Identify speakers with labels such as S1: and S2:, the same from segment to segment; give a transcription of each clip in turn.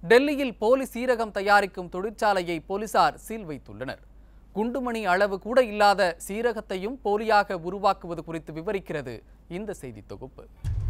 S1: டெல்லியில் போலி சீரகம் தயாரிக்கும் தொழிற்சாலையை போலீசார் சீல் வைத்துள்ளனர் குண்டுமணி அளவு கூட இல்லாத சீரகத்தையும் போலியாக உருவாக்குவது குறித்து விவரிக்கிறது இந்த செய்தி தொகுப்பு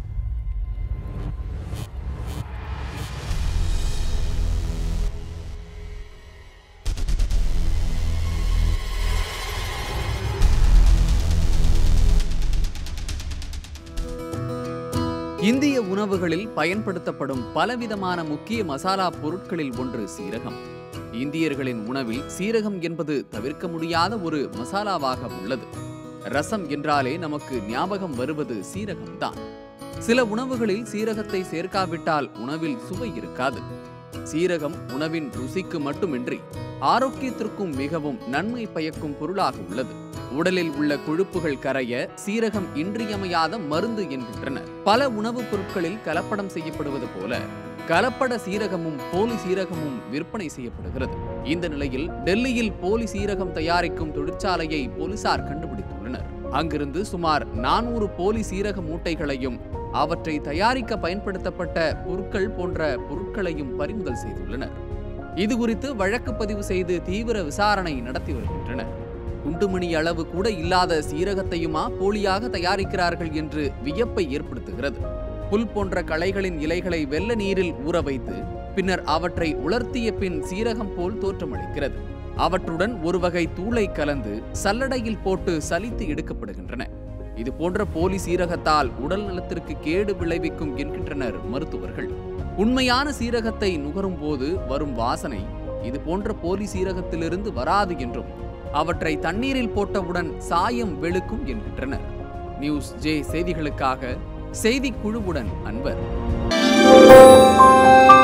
S1: இந்திய உணவுகளில் பயன்படுத்தப்படும் பலவிதமான முக்கிய மசாலா பொருட்களில் ஒன்று சீரகம் இந்தியர்களின் உணவில் சீரகம் என்பது தவிர்க்க முடியாத ஒரு மசாலாவாக உள்ளது ரசம் என்றாலே நமக்கு ஞாபகம் வருவது சீரகம்தான் சில உணவுகளில் சீரகத்தை சேர்க்காவிட்டால் உணவில் சுவை இருக்காது சீரகம் உணவின் ருசிக்கு மட்டுமின்றி ஆரோக்கியத்திற்கும் மிகவும் நன்மை பயக்கும் பொருளாக உள்ளது உடலில் உள்ள கொழுப்புகள் கரைய சீரகம் இன்றியமையாத மருந்து என்கின்றனர் பல உணவுப் பொருட்களில் கலப்படம் செய்யப்படுவது போல கலப்பட சீரகமும் போலி சீரகமும் விற்பனை செய்யப்படுகிறது இந்த நிலையில் டெல்லியில் போலி சீரகம் தயாரிக்கும் தொழிற்சாலையை போலீசார் கண்டுபிடித்துள்ளனர் அங்கிருந்து சுமார் நானூறு போலி சீரக மூட்டைகளையும் அவற்றை தயாரிக்க பயன்படுத்தப்பட்ட பொருட்கள் போன்ற பொருட்களையும் பறிமுதல் செய்துள்ளனர் இது குறித்து வழக்கு பதிவு செய்து தீவிர விசாரணை நடத்தி வருகின்றனர் குண்டுமணி அளவு கூட இல்லாத சீரகத்தையுமா போலியாக தயாரிக்கிறார்கள் என்று வியப்பை ஏற்படுத்துகிறது புல் போன்ற களைகளின் இலைகளை வெள்ள நீரில் ஊற வைத்து பின்னர் அவற்றை உலர்த்திய பின் சீரகம் போல் தோற்றமளிக்கிறது அவற்றுடன் ஒரு வகை தூளை கலந்து சல்லடையில் போட்டு சலித்து எடுக்கப்படுகின்றன இது போன்ற போலி சீரகத்தால் உடல் நலத்திற்கு கேடு விளைவிக்கும் என்கின்றனர் மருத்துவர்கள் உண்மையான சீரகத்தை நுகரும் போது வரும் வாசனை இது போன்ற போலி சீரகத்திலிருந்து வராது என்றும் அவற்றை தண்ணீரில் போட்டவுடன் சாயம் வெளுக்கும் என்கின்றனர் நியூஸ் ஜே செய்திகளுக்காக செய்திக் குழுவுடன் அன்பர்